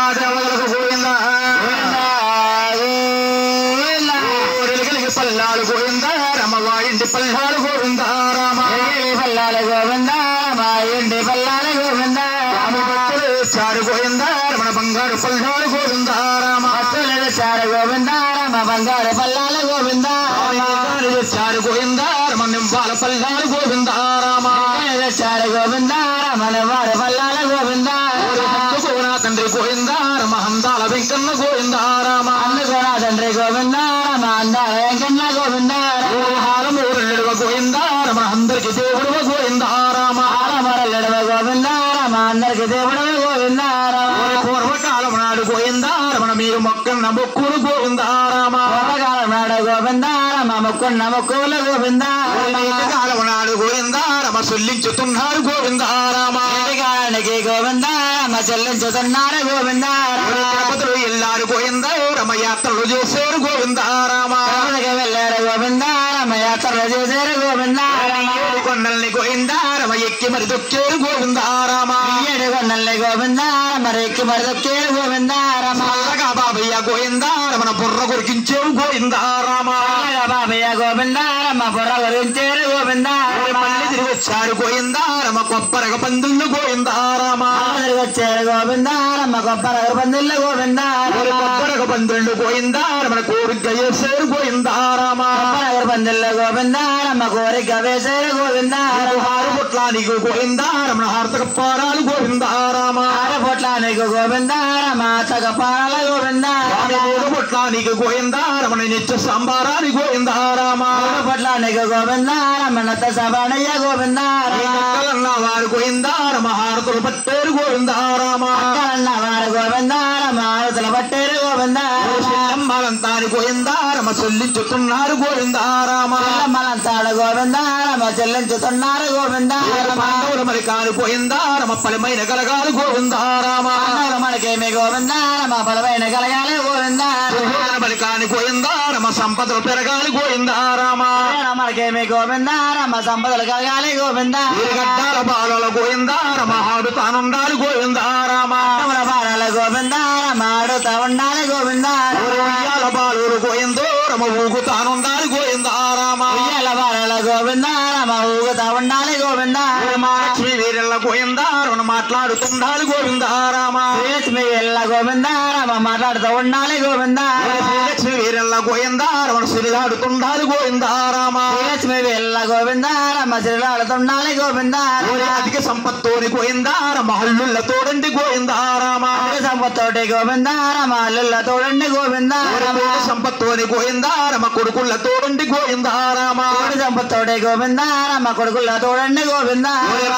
దేవతలకు గోవిందా ఊరిలికి పల్లాలు గోవిందా రమవాడింటి పల్లాలు గోవిందా రామ పల్లాల గోవింద మా ఇంటి పల్లాల గోవింద రామ భక్తులు చారు గోవిందా రమణ బంగారు పల్లాలు గోవిందా రామ భక్తులకు చారు గోవింద మా బంగారు పల్లాల గోవింద చారు గోవిందా రమ నింబాల పల్లాలు గోవిందా రామ చారు గోవింద మన వారి పల్లాల గోవింద గోనా తండ్రి గోవిందా రమ హందాల వెంకన్న గోవిందా రామ అందుకోనా తండ్రి గోవింద మా అందాల వెంకన్న గోవింద హారమూరుడువ గోవిందా రమ అందరికి దేవుడువ గోవిందా రామ ఆలమరల్లడవ గోవింద మా అందరికి దేవుడు గోవింద పూర్వకాలం నాడు గోవిందా రమణ మీరు మొక్కన్న మొక్కులు గోవిందా రామ పూర్వకాలం నాడు గోవింద మా ముక్కున్న ముక్కుల గోవింద కాలం నాడు గోవిందా రమ సొల్లించుతున్నారు గోవిందా రామ కాలానికి గోవింద మా చెల్లించుతున్నారు గోవింద తిరుపతిలో ఎల్లారు గోవిందా రమ యాత్రలు చేశారు గోవిందా రామ తిరుపతికి వెళ్ళారు గోవింద మా యాత్రలు చేశారు గోవింద ఏడు కొండల్ని గోవిందా రమ ఎక్కి మరి దొక్కేరు గోవిందా రామ ఏడు కొండల్ని గోవింద మరి ఎక్కి మరి దొక్కేరు గోవింద రమ చల్లగా బాబయ్య గోవిందా రమణ బుర్ర కొరికించేవు గోవిందా రామ బాబయ్య గోవింద రమ బుర్ర గురించేరు గోవింద మళ్ళీ తిరిగి వచ్చారు గోవిందా రమ కొబ్బరగ పందులు గోవిందా రామ తిరిగి వచ్చారు గోవింద రమ కొబ్బరి పందిళ్ళు గోవింద మరి కొబ్బరగ పందులు గోవిందా రమణ కోరిక చేశారు గోవిందా రామ కొబ్బరి పందిళ్ళు గోవింద రమ కోరిక వేశారు గోవింద హారు పుట్లానికి గోవిందా రమణ హారతక పారాలు గోవిందా రామ పొట్ల నీకు గోవింద రమ తగ పాల గోవింద మూడు పుట్లానికి గోవిందా రమణ నిత్య సంబారాని గోవిందా రామ పొట్ల నీకు గోవింద రమ నత్త సభానయ్య గోవింద కలన్న వారు గోవిందా రమ హారతులు పట్టేరు గోవిందా రామ రమ వారు గోవింద రమ ఆరుతుల పట్టేరు గోవింద చెల్లమ్మాలంతాని గోవిందా రమ చెల్లించుతున్నారు గోవిందా రామ మలంతాడు గోవింద రమ చెల్లించుతున్నారు గోవింద రమ పాండవుల మరి కాని గోవిందా రమ పలమైన గలగాలు గోవిందా రామ మనకేమి గోవింద రమ బలమైన కలగాలి గోవింద దుర్యోధన మరి కాని గోవిందా రమ సంపదలు పెరగాలి గోవిందా రామ మనకేమి గోవింద రమ సంపదలు కలగాలి గోవింద గడ్డాల బాలల గోవిందా రమ హాడు తానుండాలి గోవిందా రామ రమణ బాణాల గోవింద రమ ఆడుతా ఉండాలి గోవింద ఉయ్యాల బాలులు గోవిందో రమ ఊగు తానుండాలి గోవిందా రామ ఉయ్యాల బాణాల గోవింద రమ ఊగుతా ఉండాలి గోవింద లక్ష్మీ వీరల్ల గోవిందా రమణ మాట్లాడుతుండాలి గోవిందా రామ శ్రీలక్ష్మి వెళ్ళ గోవింద రమ మాట్లాడుతూ ఉండాలి గోవింద లక్ష్మీ వీరల్ల గోవిందా రమణ సిరిలాడుతుండాలి గోవిందా రామ శ్రీలక్ష్మి వెళ్ళ గోవింద రమ శ్రీలాడుతుండాలి గోవింద అధిక సంపత్తోని గోవిందా రమ హల్లుల్ల తోడండి గోవిందా రామ సంపత్తోటి గోవింద రమ అల్లుళ్ళ తోడండి గోవింద రమ సంపత్తోని గోవిందా రమ కొడుకుల్ల తోడండి గోవిందా రామ కోడి సంపత్తోటి గోవింద రమ కొడుకుల తోడండి గోవింద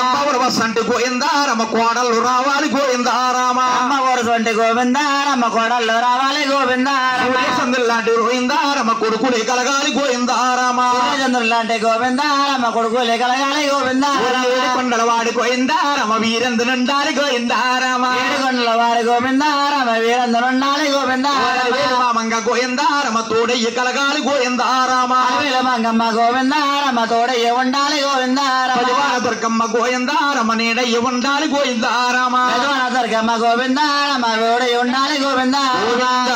అంటే గోవిందా రమ కోడళ్ళు రావాలి గోవిందా రామ అమ్మ వరసంటి గోవింద రమ కోడళ్ళు రావాలి గోవింద రమ సందులాంటి గోవిందా రమ కొడుకులే కలగాలి గోవిందా రామ చంద్రుడు లాంటి గోవింద రమ కొడుకులే కలగాలి గోవింద ఏడు కొండల వాడి గోవిందా రమ వీరందు నుండాలి గోవిందా రామ ఏడుకొండల వారి గోవింద రమ వీరందరూ ఉండాలి గోవింద వేలు మామంగ గోవిందా రమ తోడయ్య కలగాలి గోవిందా రామ అడవిల మంగమ్మ గోవింద రమ తోడయ్య ఉండాలి గోవింద రమ పదివాన దుర్గమ్మ గోవిందా రమ నీడయ్య ఉండాలి గోవిందా రామ యజమాన దుర్గమ్మ గోవింద రమ తోడయ్య ఉండాలి గోవింద గోవింద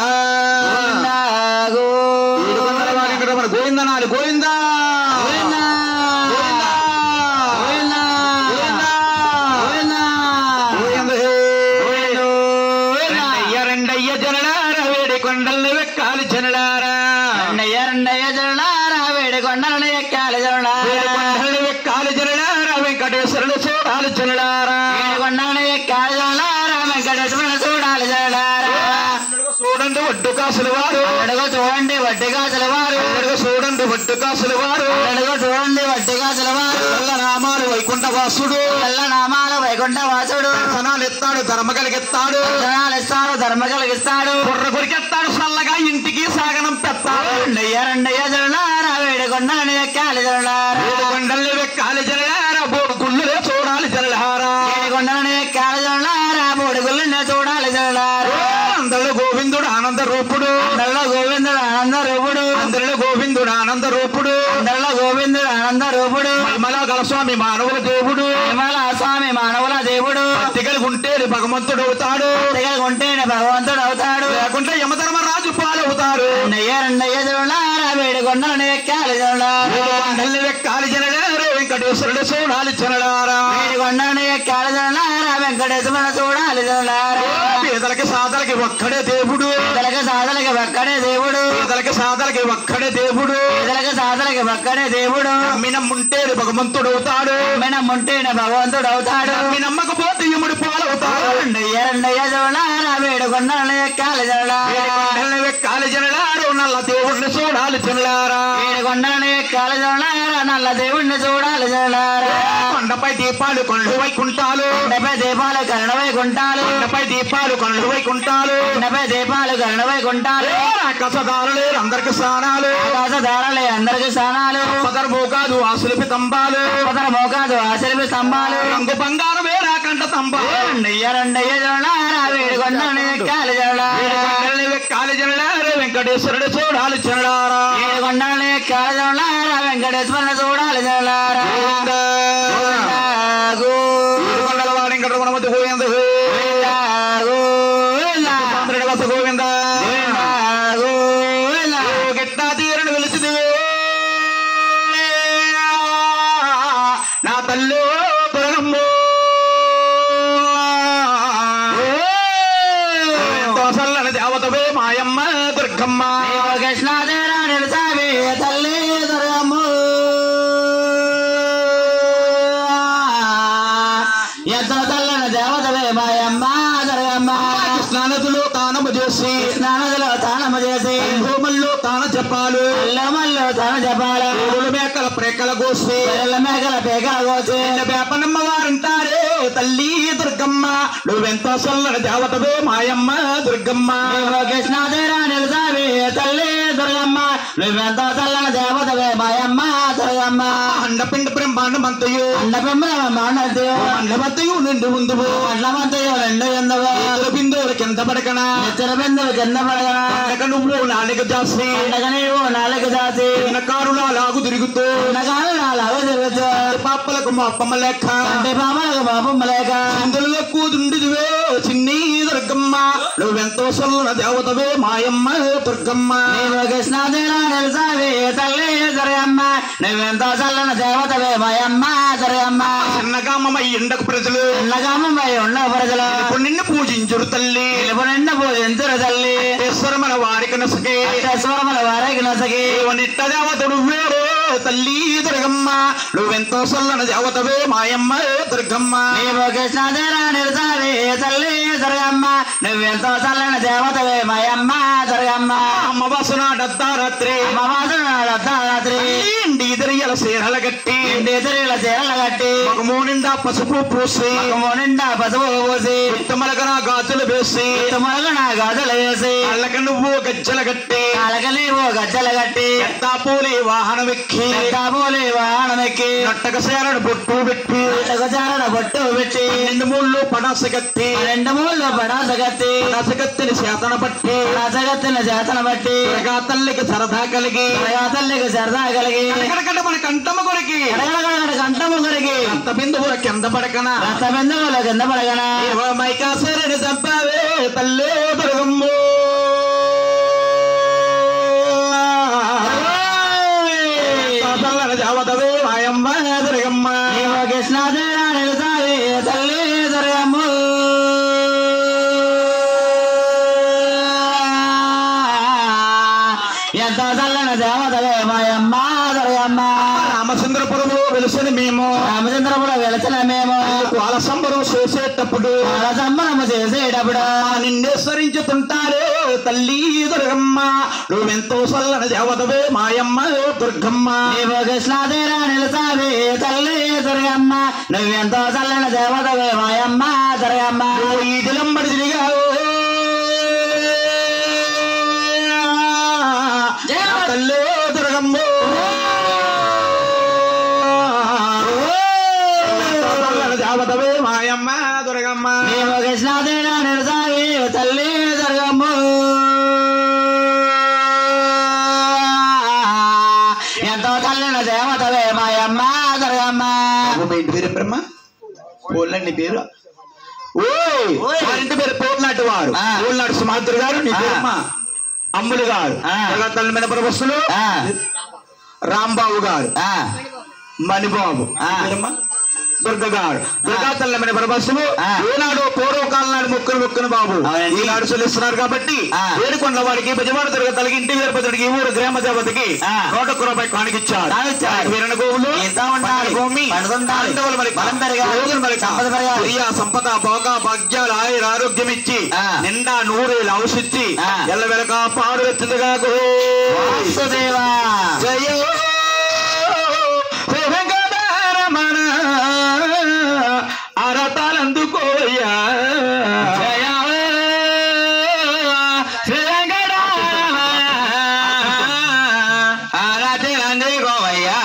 ఏడు కొండల వాడి రమణ గోవిందనాలి గోవిందా గోవింద గోవిందా గోవింద గోవిందా గోవింద రెండయ్య రెండయ్య జనడార వేడి కొండల్ని వెక్కాలి జనడారా రెండయ్య రెండయ్య జరుడారా వేడి కొండలను ఎక్కాలి జరుడా వేడి కొండల్ని వెక్కాలి జనడారా వెంకటేశ్వరుడు చూడాలి జనడారా వేడి కొండలను ఎక్కాలి జరుడారా వెంకటేశ్వరుని చూడాలి జరుడారా చూడండి ఒడ్డు కాసులు వారు అడుగు చూడండి వడ్డీ కాసుల వారు అడుగు చూడండి ఒడ్డు కాసులు వారు అడుగు చూడండి వడ్డీ కాసుల వారు తెల్ల నామాలు వైకుంఠ వాసుడు తెల్ల నామాలు వైకుంఠ వాసుడు దర్శనాలు ఎత్తాడు ధర్మ కలిగెత్తాడు దర్శనాలు ఇస్తాడు ధర్మ కలిగిస్తాడు బుర్ర కొరికెత్తాడు చల్లగా ఇంటికి సాగనం పెత్తాడు రెండయ్య రెండయ్య జరుడారా వేడి కొండలను ఎక్కాలి జరుడారా వేడి కొండల్ని వెక్కాలి జనడారా బోడు గుళ్ళులే చూడాలి జనడారా వేడి కొండలను ఎక్కాలి జరుడారా మూడు గుళ్ళు చూడాలి జరుడారా అందరిలో గోవిందుడు ఆనంద రూపుడు అందరిలో గోవిందుడు ఆనంద రూపుడు అందరిలో గోవిందుడు ఆనంద రూపుడు అందరిలో గోవిందుడు ఆనంద రూపుడు మహిమల గల స్వామి మానవుల దేవుడు విమల స్వామి మానవుల దేవుడు భక్తి కలిగి ఉంటే భగవంతుడు అవుతాడు ఉంటేనే భగవంతుడు అవుతాడు లేకుంటే యమధర్మరాజు పాలవుతారు రెండయ్య రెండయ్య చూడారా వేడుకొండలను ఎక్కాలి చూడారా కొండల్ని వెక్కాలి జనడారు వెంకటేశ్వరుడు చూడాలి జనడారా వేడుకొండలను ఎక్కాలి చూడారా వెంకటేశ్వర చూడాలి చూడారా పేదలకి సాదలకి ఒక్కడే దేవుడు పేదలకు సాధలకి ఒక్కడే దేవుడు పేదలకి సాదలకి ఒక్కడే దేవుడు పేదలకు సాధలకి ఒక్కడే దేవుడు నమ్మినమ్ముంటే భగవంతుడు అవుతాడు మనం ఉంటేనే భగవంతుడు అవుతాడు నమ్మి నమ్మకపోతే యముడు పాలవుతాడు రెండయ్య రెండయ్య చూడారా వేడుకొండలను ఎక్కాలి చూడారా కొండల్ని వెక్కాలి జనడారు నల్ల దేవుణ్ణి చూడాలి జనడారా వేడుకొండలను ఎక్కాలి చూడారా నల్ల దేవుణ్ణి చూడాలి చూడారా కొండపై దీపాలు కొండలు వైకుంటాలు కొండపై దీపాలు కరుణ వైకుంటాలు కొండపై దీపాలు కొండలు వైకుంటాలు కొండపై దీపాలు కరుణ వైకుంటాలు కసదారులే అందరికి స్నానాలు ఆకాశ దారాలే అందరికి స్నానాలు పదర్భూ కాదు ఆసులిపి తంబాలు పదర మోకాదు ఆశలిపి స్తంభాలు రంగు బంగారమే రాకంట తంబాలు రెండయ్య రెండయ్య చూడారా వేడుకొండలను ఎక్కాలి చూడారా కొండల్ని వెక్కాలి జనడారు వెంకటేశ్వరుడు చూడాలి జనడారా వేడుకొండలను ఎక్కాలి చూడారా వెంకటేశ్వరుని చూడాలి చూడారా కొండల వాడి వెంకటరమణ మధ్య గోవింద చంద్రుడి వస గోవింద గిట్టా తీరని వెలిసింది నా తల్లి దుర్గమ్మో దోసల్లని దేవతవే మాయమ్మ దుర్గమ్మ కృష్ణాదేరా నిలిచావి తల్లి దుర్గమ్మ ఎంతో తల్లని దేవతవే మాయమ్మ దుర్గమ్మ కృష్ణానదిలో తానము చేసి కృష్ణానదిలో తానము చేసి హోమల్లో తాన జపాలు అల్లమల్లు తన జపాల ఊరుల మేకల ప్రేకల గోసి పిల్లల మేకల పేకల కోసి వేపనమ్మ వారంటారే తల్లి దుర్గమ్మ నువ్వెంతో చల్లని దేవతవే మాయమ్మ దుర్గమ్మ కృష్ణాదేరా నిలిచావి తల్లి దుర్గమ్మ నువ్వెంతో చల్లని దేవతవే మాయమ్మ దుర్గమ్మ అండపిండ బ్రహ్మాండమంతయు అన్న పెంబల మానద్దు అండమంతయు నిండు ముందు అట్లమంతయో రెండు ఎందువో బిందువుల కింద పడకనా నిచ్చర బిందువు కింద పడగన పండగ నువ్వు నాలుగ జాసి పండగ నీవు నాలుగు దాసి కారుల లాగు తిరుగుతూ ఉండగాను నాలుగు తిరుగుతూ పాపలకు మా అప్పమ్మ లెక్క అంటే పాపలకు పాపం లేక అందులో కూతుండిదివే చిన్ని దుర్గమ్మ నువ్వెంతో చల్లని దేవతవే మాయమ్మ దుర్గమ్మ నీవు కృష్ణాదేరా నిలిసావి తల్లి దుర్గమ్మ నువ్వెంతో చల్లని దేవతవే మాయమ్మ దుర్గమ్మ చిన్నగామమై ఎండకు ప్రజలు చిన్నగామై ఉన్న ప్రజలు ఇప్పుడు నిన్ను పూజించురు తల్లి పిలుపు నిండు పూజించురు తల్లి ఈశ్వరమన వారికి నసకే స్వరముల వారికి నసకి నిట్ట దేవతడు వేరు తల్లి దుర్గమ్మ నువ్వెంతో చల్లని దేవతవే మాయమ్మ దుర్గమ్మ నీవు కృష్ణాదేరా నిలిసావి తల్లి దుర్గమ్మ నువ్వెంతో చల్లని దేవతవే మాయమ్మ దుర్గమ్మ అమ్మవాసన డద్దారాత్రి అమ్మవాసుడు రాత్రి ఇండి ఇదరియల సీరల గట్టి ఇంటి ఎదురుల చీరలు కట్టి మగమూ నిండా పసుపు పూసి ముఖము నిండా పసుపు పూసి ఉత్తమలగన గాజులు వేసి తుమ్మలకు నా గాజులు వేసి కళ్ళక నువ్వు గజ్జల గట్టి కాళ్ళకి నీవు గజ్జలు కట్టి పూలి వాహనం ఎక్కి పూలి వాహనం ఎక్కి నట్టక సేరడు బొట్టు పెట్టి పుట్టకు చారడ బొట్టు పెట్టి రెండు మూళ్ళు పడాస గట్టి రెండు మూళ్ళు పడాస కత్తి పడాస గత్తిని చేతన పట్టి రసగత్తిన చేతన బట్టి త్వరగా తల్లికి సరదా కలిగి త్వరగా తల్లికి సరదా కలిగి ఎక్కడికంటే మన కంటమ కొరికి కడగడగడ కంఠము కొరికి రక్త బిందువుల కింద పడకన రక్త బిందువుల కింద పడగన మైకాసరిని చంపావే తల్లే దుర్గమ్ము చల్లని జావతవే మాయమ్మ దుర్గమ్మ నీవు కృష్ణాదేరా నిలుతావి తల్లి దుర్గమ్మ ఎంతో చల్లని దేవతవే మాయమ్మ దుర్గమ్మ రామచంద్రపురము వెలుసని మేము రామచంద్రపురం వెళచిన మేము వాళ్ళ సంబరం చేసేటప్పుడు వాళ్ళ సంబరము చేసేటప్పుడు నిన్నే స్మరించుతుంటారే తల్లి దుర్గమ్మ నువ్వెంతో చల్లని దేవతవే మాయమ్మ దుర్గమ్మ నీవు కృష్ణాదేరా నిలుతావి తల్లి దుర్గమ్మ నువ్వెంతో చల్లని దేవతవే మాయమ్మ దుర్గమ్మ ఈ దిలంబడి తిరిగావు తల్లి దుర్గమ్మ చల్లని దేవతవే మాయమ్మ దుర్గమ్మ నీవు కృష్ణాదేరా నిలుతావి తల్లి దుర్గమ్మ ఎంతో చల్లని దేవతవే మాయమ్మ దుర్గమ్మ బాబు, మీ ఇంటి పేరు బ్రహ్మ ఊళ్ళో నీ పేరు ఓయ్ ఓయ్. వారింటి పేరు పోట్లాంటి వారు ఆ. పోట్లాంటి సుమాత్రి గారు నీ ఆ. పేరమ్మ అమ్ములు గారు ఆ. తల్లి మీద ప్రవస్తులు ఆ, రాంబాబు గారు ఆ, మణిబాబు ఆ. నీ పేరమ్మ దుర్గ గారు దుర్గా తల్లమైన ప్రబస్సులు ఆ. ఏనాడు పూర్వకాలం నాడు ముక్కులు ముక్కును బాబు అవునండి. ఈనాడు చెల్లిస్తున్నారు కాబట్టి ఆ. ఏడుకొండ వారికి బెజవాడ దుర్గ తలకి ఇంటి వీరభద్రుడికి ఈ ఊరు గ్రామ దేవతకి ఆ. నూట ఒక్క రూపాయి కానికిచ్చారు కానిచ్చారు. వీరణ గోవులు ఇంత ఉండాలి. పంటల భూమి పండుతుండాలి. పంటలు మరి బలం పెరగాలి. రోజులు మరి సంపద పెరగాలి. ప్రియ సంపద భోగ భాగ్యాలు ఆయుర ఆరోగ్యం ఇచ్చి ఆ. నిండా నూరేళ్ళు ఔషిచ్చి ఆ. ఎల్ల వెనక పాడు ఎత్తుగా వాసుదేవా జయ శ్రీ వెంకటరమణ అరతాలందుకోయ్యా జయ శ్రీ వెంకటరమణ ఆరాధి రండి గోవయ్యా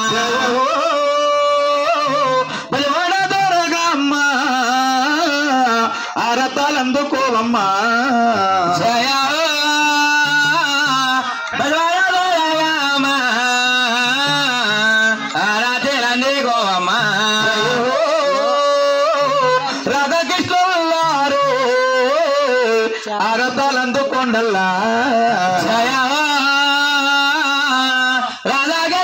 బలివాడ దొరగమ్మ అరతాలందుకోవమ్మా జయ బలవాడ ఆరాధి రండి గోవమ్మ రాధాకృష్ణులారు అరతాలందుకొండల్లా జయ రాధాగే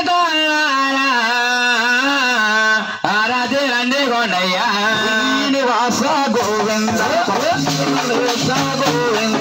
ఆరాధి రండి కొండయ్యా శ్రీనివాస గోవింద శ్రీనివాస గోవింద